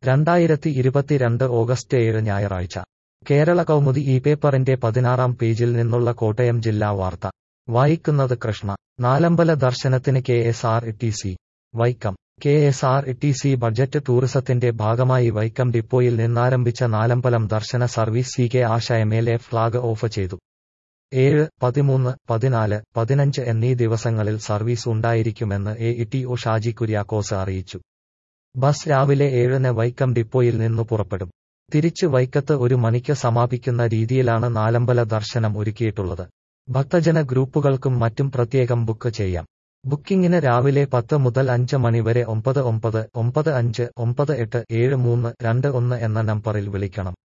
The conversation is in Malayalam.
രണ്ടായിരത്തി ഇരുപത്തിരണ്ട് ഓഗസ്റ്റ് ഏഴ് ഞായറാഴ്ച കേരള കൗമുദി ഈ പേപ്പറിന്റെ പതിനാറാം പേജിൽ നിന്നുള്ള കോട്ടയം ജില്ലാ വാർത്ത വായിക്കുന്നത് കൃഷ്ണ നാലമ്പല ദർശനത്തിന് K S R T C Vaikom K S R T C budget ടൂറിസത്തിന്റെ ഭാഗമായി വൈക്കം ഡിപ്പോയിൽ നിന്നാരംഭിച്ച നാലമ്പലം ദർശന service C K Asha M L A flag off ചെയ്തു ഏഴ് പതിമൂന്ന് പതിനാല് പതിനഞ്ച് എന്നീ ദിവസങ്ങളിൽ സർവീസ് ഉണ്ടായിരിക്കുമെന്ന് A E T O Shaji Kuriakose അറിയിച്ചു ബസ് രാവിലെ ഏഴിന് വൈക്കം ഡിപ്പോയിൽ നിന്നു പുറപ്പെടും തിരിച്ച് വൈക്കത്ത് ഒരു മണിക്ക് സമാപിക്കുന്ന രീതിയിലാണ് നാലമ്പല ദർശനം ഒരുക്കിയിട്ടുള്ളത് ഭക്തജന ഗ്രൂപ്പുകൾക്കും മറ്റും പ്രത്യേകം ബുക്ക് ചെയ്യാം ബുക്കിംഗിന് രാവിലെ പത്ത് മുതൽ അഞ്ച് മണിവരെ ഒമ്പത് ഒമ്പത് ഒമ്പത് അഞ്ച് ഒമ്പത് എട്ട് ഏഴ് മൂന്ന് രണ്ട് ഒന്ന് എന്ന നമ്പറിൽ വിളിക്കണം